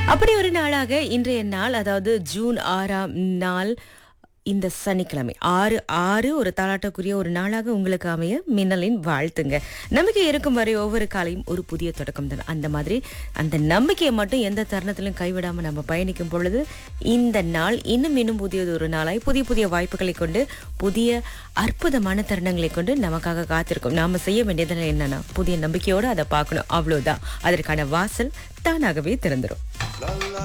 அப்படி ஒரு நாளாக இன்றைய நாள் அதாவது ஜூன் ஆறாம் நாள் இந்த சனிக்கிழமை ஆறு ஆறு ஒரு தாலாட்டக்குரிய ஒரு நாளாக உங்களுக்கு அமைய மின்னலின் வாழ்த்துங்க நம்பிக்கை இருக்கும் வரை ஒவ்வொரு காலையும் ஒரு புதிய தொடக்கம் தான் அந்த மாதிரி அந்த நம்பிக்கையை மட்டும் எந்த தருணத்திலும் கைவிடாம நம்ம பயணிக்கும் பொழுது இந்த நாள் இன்னும் இன்னும் புதியது ஒரு நாளாய் புதிய புதிய வாய்ப்புகளை கொண்டு புதிய அற்புதமான தருணங்களை கொண்டு நமக்காக காத்திருக்கும் நாம செய்ய வேண்டியது என்னன்னா புதிய நம்பிக்கையோடு அதை பார்க்கணும் அவ்வளவுதான் அதற்கான வாசல் தானாகவே திறந்துரும்